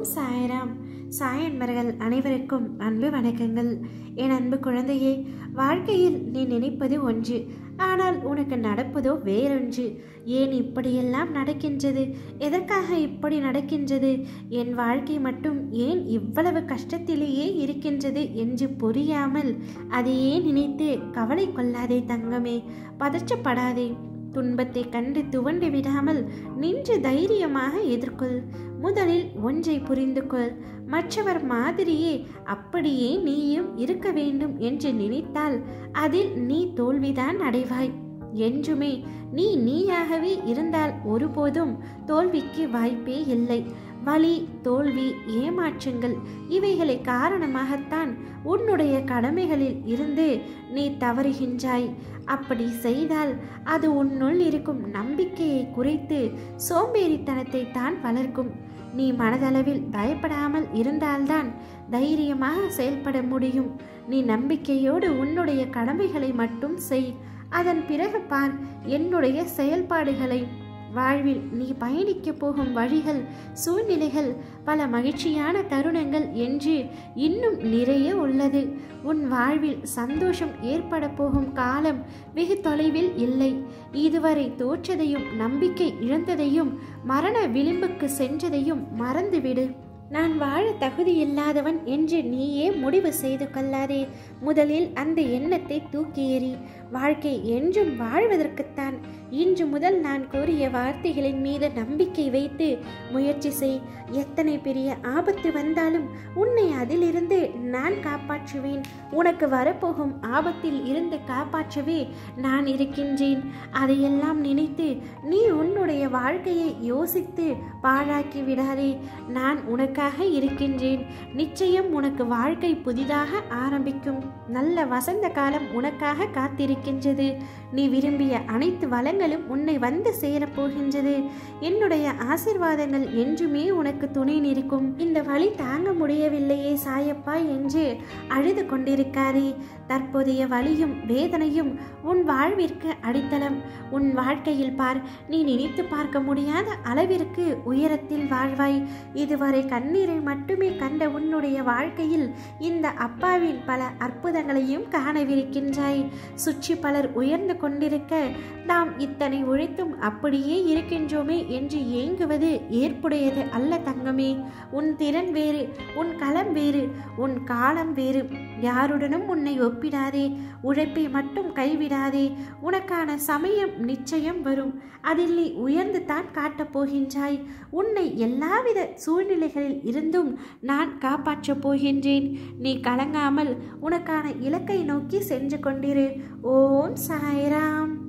சாய்ராம் சாய் அன்பர்கள் அனைவருக்கும் அன்பு வணக்கங்கள் என் அன்பு குழந்தையே வாழ்க்கையில் நீ நினைப்பது ஒன்று ஆனால் உனக்கு நடப்பதோ வேறொன்று ஏன் இப்படியெல்லாம் நடக்கின்றது எதற்காக இப்படி நடக்கின்றது என் வாழ்க்கை மட்டும் ஏன் இவ்வளவு கஷ்டத்திலேயே இருக்கின்றது என்று புரியாமல் அதையே நினைத்து கவலை கொள்ளாதே தங்கமே பதற்றப்படாதே துன்பத்தை கண்டு துவண்டு விடாமல் நின்று தைரியமாக எதிர்கொள் முதலில் ஒன்றை புரிந்து கொள் மற்றவர் மாதிரியே அப்படியே நீயும் இருக்க வேண்டும் என்று நினைத்தால் அதில் நீ தோல்விதான் அடைவாய் என்றுமே நீ நீயாகவே இருந்தால் ஒருபோதும் தோல்விக்கு வாய்ப்பே இல்லை வலி தோல்வி ஏமாற்றங்கள் இவைகளை காரணமாகத்தான் உன்னுடைய கடமைகளில் இருந்து நீ தவறுகின்றாய் அப்படி செய்தால் அது உன்னுள் இருக்கும் நம்பிக்கையை குறைத்து சோம்பேறித்தனத்தை தான் வளர்க்கும் நீ மனதளவில் பயப்படாமல் இருந்தால்தான் தைரியமாக செயல்பட முடியும் நீ நம்பிக்கையோடு உன்னுடைய கடமைகளை மட்டும் செய் அதன் பிறகு பார் என்னுடைய செயல்பாடுகளை வாழ்வில் நீ பயணிக்க போகும் வழிகள் சூழ்நிலைகள் பல மகிழ்ச்சியான தருணங்கள் என்று இன்னும் நிறைய உள்ளது உன் வாழ்வில் சந்தோஷம் ஏற்பட போகும் காலம் வெகு தொலைவில் இல்லை இதுவரை தோற்றதையும் நம்பிக்கை இழந்ததையும் மரண விளிம்புக்கு சென்றதையும் மறந்துவிடு நான் வாழ தகுதியில்லாதவன் என்று நீயே முடிவு செய்து கொள்ளாதே முதலில் அந்த எண்ணத்தை தூக்கி எறி வாழ்க்கை என்றும் வாழ்வதற்குத்தான் இன்று முதல் நான் கூறிய வார்த்தைகளின் மீது நம்பிக்கை வைத்து முயற்சி செய் எத்தனை பெரிய ஆபத்து வந்தாலும் உன்னை அதிலிருந்து நான் காப்பாற்றுவேன் உனக்கு வரப்போகும் ஆபத்தில் இருந்து காப்பாற்றவே நான் இருக்கின்றேன் அதையெல்லாம் நினைத்து நீ உன்னுடைய வாழ்க்கையை யோசித்து பாழாக்கி விடாதே நான் உனக்காக இருக்கின்றேன் நிச்சயம் உனக்கு வாழ்க்கை புதிதாக ஆரம்பிக்கும் நல்ல வசந்த காலம் உனக்காக காத்திருக்கின்றது நீ விரும்பிய அனைத்து வளங்களும் உன்னை வந்து சேரப்போகின்றது என்னுடைய ஆசிர்வாதங்கள் என்றுமே உனக்கு துணை நிற்கும் இந்த வழி தாங்க முடியவில்லையே சாயப்பா என்று அழுது கொண்டிருக்காதே தற்போதைய வலியும் வேதனையும் உன் வாழ்விற்கு அடித்தளம் உன் வாழ்க்கையில் பார் நீ நினைத்து பார்க்க முடியாத அளவிற்கு உயரத்தில் வாழ்வாய் இதுவரை கண்ணீரை மட்டுமே கண்ட உன்னுடைய வாழ்க்கையில் இந்த அப்பாவின் பல அற்புதங்களையும் காணவிருக்கின்றாய் சுற்றி பலர் உயர்ந்து கொண்டிருக்க நாம் இத்தனை உழைத்தும் அப்படியே இருக்கின்றோமே என்று ஏங்குவது ஏற்புடையது அல்ல தங்கமே உன் திறன் வேறு உன் களம் வேறு உன் காலம் வேறு யாருடனும் உன்னை ஒப்பிடாதே உழைப்பை மட்டும் கைவிடாதே உனக்கான சமயம் நிச்சயம் வரும் அதில் நீ உயர்ந்து தான் காட்டப் போகின்றாய் உன்னை எல்லாவித சூழ்நிலைகளில் இருந்தும் நான் காப்பாற்றப் போகின்றேன் நீ கலங்காமல் உனக்கான இலக்கை நோக்கி சென்று கொண்டிரு ஓம் சாய்ராம்